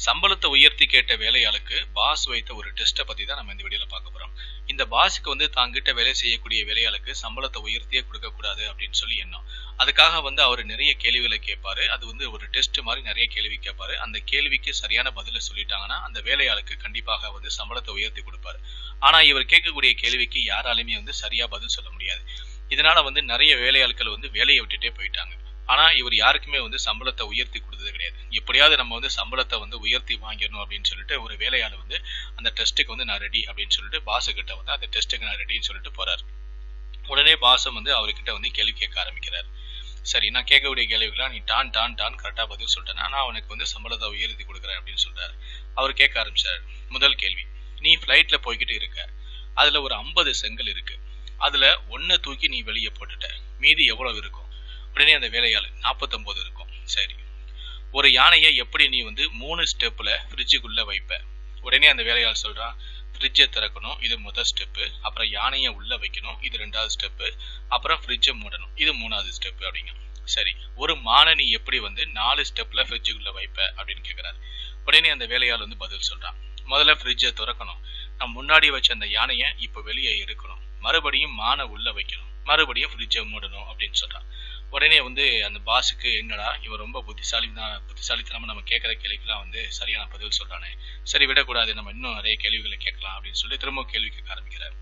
சம்பளத்தை உயர்த்தி கேட்ட வேலையாளுக்கு பாஸ் வைத்த ஒரு டெஸ்ட்டை பத்தி தான் நம்ம இந்த வீடியோல பார்க்க போறோம் இந்த பாஸுக்கு வந்து தாங்கிட்ட வேலை செய்யக்கூடிய வேலையாளுக்கு சம்பளத்தை உயர்த்தியே கொடுக்க கூடாது அப்படின்னு சொல்லி எண்ணம் அதுக்காக வந்து அவர் நிறைய கேள்விகளை கேட்பாரு அது வந்து ஒரு டெஸ்ட் மாதிரி நிறைய கேள்வி கேட்பாரு அந்த கேள்விக்கு சரியான பதில சொல்லிட்டாங்கன்னா அந்த வேலையாளுக்கு கண்டிப்பாக வந்து சம்பளத்தை உயர்த்தி கொடுப்பாரு ஆனா இவர் கேட்கக்கூடிய கேள்விக்கு யாராலுமே வந்து சரியா பதில் சொல்ல முடியாது இதனால வந்து நிறைய வேலையாட்கள் வந்து வேலையை விட்டுட்டே போயிட்டாங்க ஆனா இவர் யாருக்குமே வந்து சம்பளத்தை உயர்த்தி கொடுத்தது கிடையாது எப்படியாவது நம்ம வந்து சம்பளத்தை வந்து உயர்த்தி வாங்கிடணும் அப்படின்னு சொல்லிட்டு ஒரு வேலையாளர் வந்து அந்த டெஸ்ட்டுக்கு வந்து நான் ரெடி அப்படின்னு சொல்லிட்டு பாசு கிட்ட வந்து அந்த டெஸ்ட்டுக்கு நான் ரெடின்னு சொல்லிட்டு போறாரு உடனே பாசம் வந்து அவர்கிட்ட வந்து கேள்வி கேட்க ஆரம்பிக்கிறார் சரி நான் கேட்கக்கூடிய கேள்விகளாம் நீ டான் டான் டான் கரெக்டாக பதில் சொல்லிட்டேன் ஆனால் அவனுக்கு வந்து சம்பளத்தை உயர்த்தி கொடுக்குறேன் அப்படின்னு சொல்றாரு அவர் கேட்க ஆரம்பிச்சார் முதல் கேள்வி நீ ஃப்ளைட்ல போய்கிட்டு இருக்க அதுல ஒரு ஐம்பது செங்கல் இருக்கு அதுல ஒன்னை தூக்கி நீ வெளியே போட்டுட்ட மீதி எவ்வளவு இருக்கும் உடனே அந்த வேலையாள் நாற்பத்தொன்பது இருக்கும் சரி ஒரு யானையை எப்படி நீ வந்து மூணு ஸ்டெப்ல ஃப்ரிட்ஜுக்குள்ள வைப்ப உடனே அந்த வேலையாள் சொல்றான் ஃப்ரிட்ஜை திறக்கணும் இது முதல் ஸ்டெப்பு அப்புறம் யானையை உள்ள வைக்கணும் இது ரெண்டாவது ஸ்டெப்பு அப்புறம் ஃப்ரிட்ஜை மூடணும் இது மூணாவது ஸ்டெப்பு அப்படிங்க சரி ஒரு மானை நீ எப்படி வந்து நாலு ஸ்டெப்ல ஃப்ரிட்ஜுக்குள்ள வைப்ப அப்படின்னு கேட்கிறாரு உடனே அந்த வேலையாள் வந்து பதில் சொல்றான் முதல்ல ஃப்ரிட்ஜை திறக்கணும் நான் முன்னாடி வச்ச அந்த யானையை இப்போ வெளியே எடுக்கணும் மறுபடியும் மானை உள்ள வைக்கணும் மறுபடியும் ஃப்ரிட்ஜை மூடணும் அப்படின்னு சொல்றான் உடனே வந்து அந்த பாஸுக்கு என்னடா இவன் ரொம்ப புத்திசாலி தான் புத்திசாலித்தனமா நம்ம கேட்குற கேள்விக்கெல்லாம் வந்து சரியான பதில் சொல்றானே சரி விடக்கூடாது நம்ம இன்னும் நிறைய கேள்விகளை கேட்கலாம் அப்படின்னு சொல்லி திரும்ப கேள்வி கேட்க ஆரம்பிக்கிறார்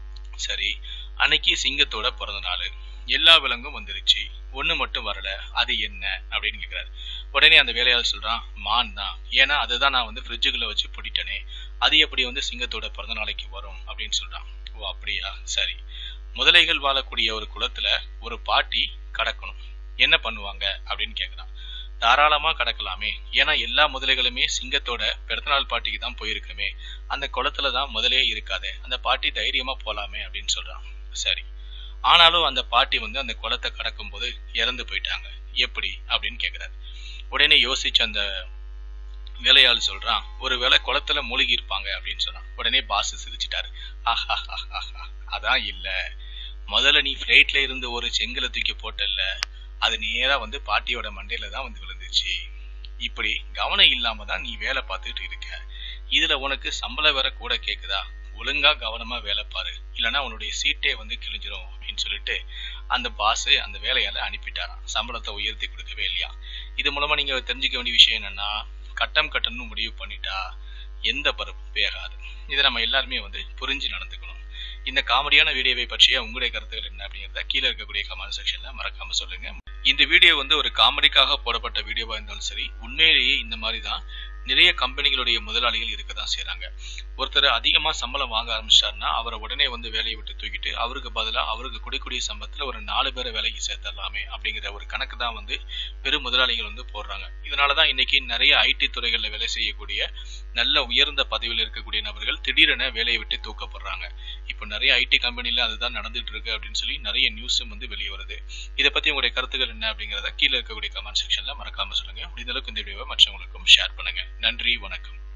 சரி அன்னைக்கு சிங்கத்தோட பிறந்த நாள் எல்லா விலங்கும் வந்துருச்சு ஒண்ணு மட்டும் வரல அது என்ன அப்படின்னு கேட்கிறாரு உடனே அந்த வேலையாள் சொல்றான் மான் தான் ஏன்னா அதுதான் நான் வந்து ஃப்ரிட்ஜுக்குள்ள வச்சு பூட்டிட்டேனே அது எப்படி வந்து சிங்கத்தோட பிறந்த நாளைக்கு வரும் அப்படின்னு சொல்றான் ஓ அப்படியா சரி முதலைகள் வாழக்கூடிய ஒரு குளத்துல ஒரு பாட்டி கடக்கணும் என்ன பண்ணுவாங்க அப்படின்னு கேக்குறான் தாராளமா கடக்கலாமே ஏன்னா எல்லா முதலைகளுமே சிங்கத்தோட பிறந்தநாள் பாட்டிக்கு தான் போயிருக்குமே அந்த குளத்துல தான் முதலே இருக்காது அந்த பாட்டி தைரியமா போலாமே அப்படின்னு சொல்றான் சரி ஆனாலும் அந்த பாட்டி வந்து அந்த குளத்தை கடக்கும் போது இறந்து போயிட்டாங்க எப்படி அப்படின்னு கேக்குறாரு உடனே யோசிச்சு அந்த வேலையாள் சொல்றான் ஒருவேளை குளத்துல மூழ்கி இருப்பாங்க அப்படின்னு சொன்னான் உடனே பாஸ் சிரிச்சிட்டாரு ஆஹா அதான் இல்ல முதல்ல நீ ஃபிளைட்ல இருந்து ஒரு செங்கலை தூக்கி போட்டல்ல அது நேரா வந்து பாட்டியோட மண்டையில தான் வந்து விழுந்துச்சு இப்படி கவனம் இல்லாம தான் நீ வேலை பார்த்துட்டு இருக்க இதுல உனக்கு சம்பளம் வேற கூட கேக்குதா ஒழுங்கா கவனமா வேலை பாரு இல்லைன்னா உன்னுடைய சீட்டே வந்து கிழிஞ்சிரும் அப்படின்னு சொல்லிட்டு அந்த பாஸ் அந்த வேலையால அனுப்பிட்டாராம் சம்பளத்தை உயர்த்தி கொடுக்கவே இல்லையா இது மூலமா நீங்க தெரிஞ்சுக்க வேண்டிய விஷயம் என்னன்னா கட்டம் கட்டணும்னு முடிவு பண்ணிட்டா எந்த பருப்பும் வேகாது இதை நம்ம எல்லாருமே வந்து புரிஞ்சு நடந்துக்கணும் இந்த காமெடியான வீடியோவை பற்றிய உங்களுடைய கருத்துக்கள் என்ன அப்படிங்கிறத கீழே இருக்கக்கூடிய கமெண்ட் செக்ஷன்ல மறக்காம சொல்லுங்க இந்த வீடியோ வந்து ஒரு காமெடிக்காக போடப்பட்ட வீடியோவா இருந்தாலும் சரி உண்மையிலேயே இந்த மாதிரி தான் நிறைய கம்பெனிகளுடைய முதலாளிகள் இருக்க தான் செய்றாங்க ஒருத்தர் அதிகமா சம்பளம் வாங்க ஆரம்பிச்சிட்டாருன்னா அவரை உடனே வந்து வேலையை விட்டு தூக்கிட்டு அவருக்கு பதிலா அவருக்கு கொடுக்கக்கூடிய சம்பளத்துல ஒரு நாலு பேரை வேலைக்கு சேர்த்தரலாமே அப்படிங்கிற ஒரு கணக்கு தான் வந்து பெரும் முதலாளிகள் வந்து போடுறாங்க இதனாலதான் இன்னைக்கு நிறைய ஐடி துறைகள்ல வேலை செய்யக்கூடிய நல்ல உயர்ந்த பதவியில் இருக்கக்கூடிய நபர்கள் திடீரென வேலையை விட்டு தூக்கப்படுறாங்க இப்போ நிறைய ஐடி கம்பெனில அதுதான் நடந்துட்டு இருக்கு அப்படின்னு சொல்லி நிறைய நியூஸும் வந்து வெளியே வருது இதை பத்தி உங்களுடைய கருத்துக்கள் என்ன அப்படிங்கிறத கீழே இருக்கக்கூடிய கமெண்ட் செக்ஷன்ல மறக்காம சொல்லுங்க முடிந்த அளவுக்கு இந்த வீடியோவை மற்றவங்களுக்கும் ஷேர் பண்ணுங்க நன்றி வணக்கம்